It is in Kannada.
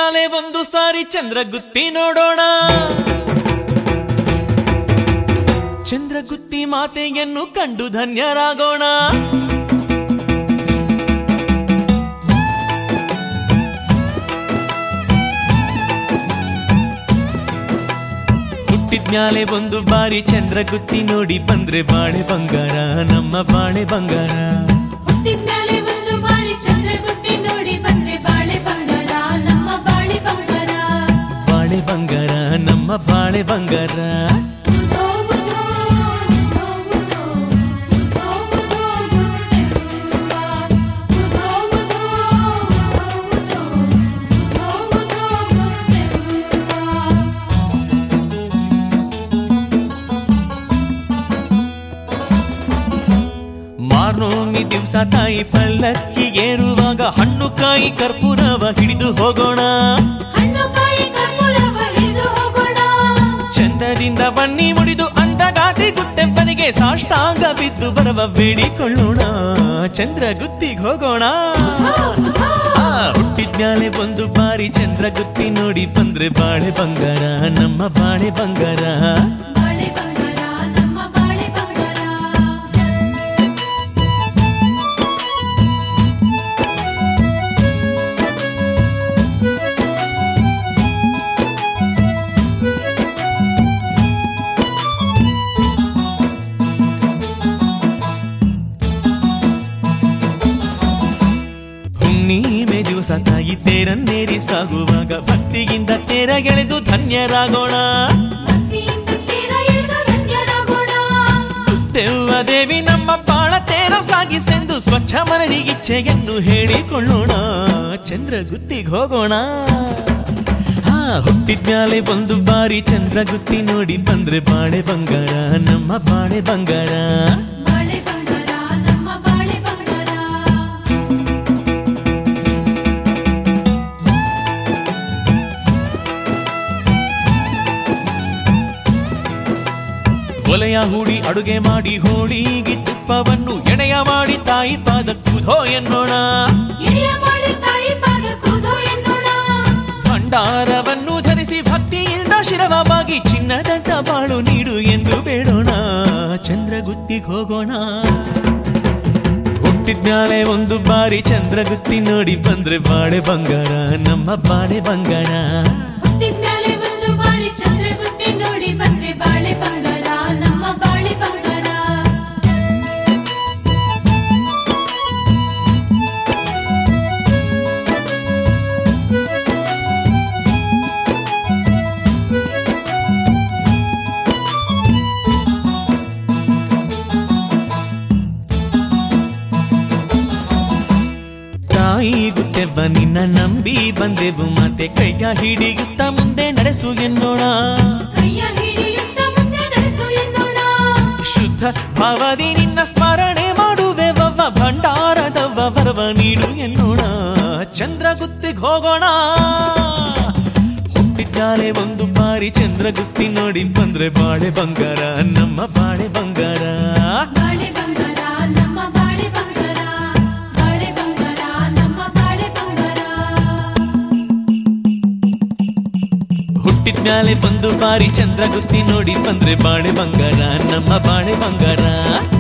ಹುಟ್ಟಿದ್ಮ್ಯಾಲೆ ಒಂದು ಸಾರಿ ಚಂದ್ರ ಗುತ್ತಿ ನೋಡೋಣ ಚಂದ್ರಗುತ್ತಿ ಮಾತೆಯನ್ನು ಕಂಡು ಧನ್ಯರಾಗೋಣ ಹುಟ್ಟಿದ್ಮ್ಯಾಲೆ ಒಂದು ಬಾರಿ ಚಂದ್ರಗುತ್ತಿ ನೋಡಿ ಬಂದ್ರೆ ಬಾಳೆ ಬಂಗಾರ ನಮ್ಮ ಬಾಳೆ ಬಂಗಾರ ಹುಟ್ಟಿದ್ಮ್ಯಾಲೆ ಒಂದು ಬಾರಿ ಚಂದ್ರಗುತ್ತಿ ನೋಡಿ ಬಂದ್ರೆ ಬಾಳೆ ಬಂಗಾರ ನಮ್ಮ ಬಾಳೆ ಬಂಗಾರ ಬಾಳೆ ಬಂಗಾರ ನಮ್ಮ ಬಾಳೆ ಬಂಗಾರ ಉದೋ ಉದೋ, ಉದೋ ಉದೋ, ಉದೋ ಉದೋ ಗುಟ್ಟೆವ್ವ. ಉದೋ ಉದೋ, ಉದೋ ಉದೋ, ಉದೋ ಉದೋ ಗುಟ್ಟೆವ್ವ. ಮಾರ್ನೋಮಿ ದಿವ್ಸ ತಾಯಿ ಪಲ್ಲಕ್ಕಿ ಏರುವಾಗ ಹಣ್ಣು ಕಾಯಿ ಕರ್ಪೂರವ ಹಿಡಿದು ಹೋಗೋಣ ಹಣ್ಣು ಕಾಯಿ ಕರ್ಪೂರವ ಹಿಡಿದು ಹೋಗೋಣ ಚಂದದಿಂದ ಬನ್ನಿ ಮುಡಿದು ಅಂದಗಾತಿ ಗುತ್ತೆಂಪನಿಗೆ ಸಾಷ್ಟಾಂಗ ಬಿದ್ದು ಬರವ ಬೇಡಿಕೊಳ್ಳೋಣ ಚಂದ್ರ ಗುತ್ತಿಗೆ ಹೋಗೋಣ ಆ, ಹುಟ್ಟಿದ್ಮ್ಯಾಲೆ ಒಂದು ಬಾರಿ ಚಂದ್ರ ಗುತ್ತಿ ನೋಡಿ ಬಂದ್ರೆ ಬಾಳೆ ಬಂಗಾರ ನಮ್ಮ ಬಾಳೆ ಬಂಗಾರ ಬಾಳೆ ಬಂಗಾರ ನಮ್ಮ ಬಾಳೆ ಬಂಗಾರ ಹುಣ್ಣಿಮೆ ದಿವಸ ತಾಯಿ ತೇರನ್ನೇರಿ ಸಾಗುವಾಗ ಭಕ್ತಿಯಿಂದ ತೆರಗೆಳೆದು ಧನ್ಯರಾಗೋಣ ಭಕ್ತಿಯಿಂದ ತೀರ ಇಳಿದು ಧನ್ಯರಾಗೋಣ ದೆವ್ವ ದೇವಿ ನಮ್ಮ ಬಾಳ ತೇರ ಸಾಗಿಸೆಂದು ಸ್ವಚ್ಛ ಮನದಿ ಇಚ್ಛೆಯನ್ನು ಹೇಳಿಕೊಳ್ಳೋಣ ಚಂದ್ರ ಗುತ್ತಿಗೆ ಹೋಗೋಣ ಹಾ ಹುಟ್ಟಿದ್ಮ್ಯಾಲೆ ಒಂದು ಬಾರಿ ಚಂದ್ರ ಗುತ್ತಿ ನೋಡಿ ಬಂದ್ರೆ ಬಾಳೆ ಬಂಗಾರ ನಮ್ಮ ಬಾಳೆ ಬಂಗಾರ ಬಾಳೆ ಬಂಗಾರ ನಮ್ಮ ಬಾಳೆ ಬಂಗಾರ ಒಲೆಯ ಹೂಡಿ ಅಡುಗೆ ಮಾಡಿ ಹೋಳಿಗೆ ತುಪ್ಪವನ್ನು ಎಣೆಯ ಮಾಡಿ ತಾಯಿ ಪಾದ ಕುಧೋ ಎನ್ನೋಣ ಹಿರಿಯ ಮಾಡಿ ತಾಯಿ ಪಾದ ಕೂದೋ ಎನ್ನೋಣ ಭಂಡಾರವನ್ನು ಧರಿಸಿ ಭಕ್ತಿಯಿಂದ ಶಿರವ ಬಾಗಿ ಚಿನ್ನದಂತ ಬಾಳು ನೀಡು ಎಂದು ಬೇಡೋಣ ಚಂದ್ರ ಗುತ್ತಿಗೆ ಹೋಗೋಣ ಹುಟ್ಟಿದ್ಮ್ಯಾಲೆ ಒಂದು ಬಾರಿ ಚಂದ್ರ ಗುತ್ತಿ ನೋಡಿ ಬಂದ್ರೆ ಬಾಳೆ ಬಂಗಾರ ನಮ್ಮ ಬಾಳೆ ಬಂಗಾರ ಹುಟ್ಟಿದ್ಮ್ಯಾಲೆ ಒಂದು ಬಾರಿ ಚಂದ್ರಗುತ್ತಿ ನೋಡಿ ಬಂದ್ರೆ ಬಾಳೆ ಬಂಗಾರ ನಮ್ಮ ಬಾಳೆ ಬಂಗಾರ ತಾಯಿ ಗುತ್ತೆವ್ವ ನಿನ್ನ ನಂಬಿ ಬಂದೆವು ಮತ್ತೆ ಕೈಯ ಹಿಡಿಯುತ್ತ ಮುಂದೆ ನಡೆಸು ಎನ್ನೋಣ ಕೈಯ ಹಿಡಿಯುತ್ತ ಮುಂದೆ ನಡೆಸು ಎನ್ನೋಣ ಶುದ್ಧ ಭಾವದಿ ನಿನ್ನ ಸ್ಮರಣೆ ಮಾಡುವೆ ವವ್ವ ಭಂಡಾರದವ್ವ ವರವ ನೀಡು ಎನ್ನೋಣ ಚಂದ್ರ ಗುತ್ತಿಗೆ ಹೋಗೋಣ ಹುಟ್ಟಿದ್ದಾಲೆ ಒಂದು ಬಾರಿ ಚಂದ್ರ ಗುತ್ತಿ ನೋಡಿ ಬಂದ್ರೆ ಬಾಳೆ ಬಂಗಾರ ನಮ್ಮ ಬಾಳೆ ಬಂಗಾರ ಬಾಳೆ ಬಂಗಾರ ನಮ್ಮ ಬಾಳೆ ಬಂಗಾರ ಬಾಳೆ ಬಂಗಾರ ನಮ್ಮ ಬಾಳೆ ಬಂಗಾರ ಹುಟ್ಟಿದ್ಮ್ಯಾಲೆ ಒಂದು ಬಾರಿ ಚಂದ್ರ ಗುತ್ತಿ ನೋಡಿ ಬಂದ್ರೆ ಬಾಳೆ ಬಂಗಾರ ನಮ್ಮ ಬಾಳೆ ಬಂಗಾರ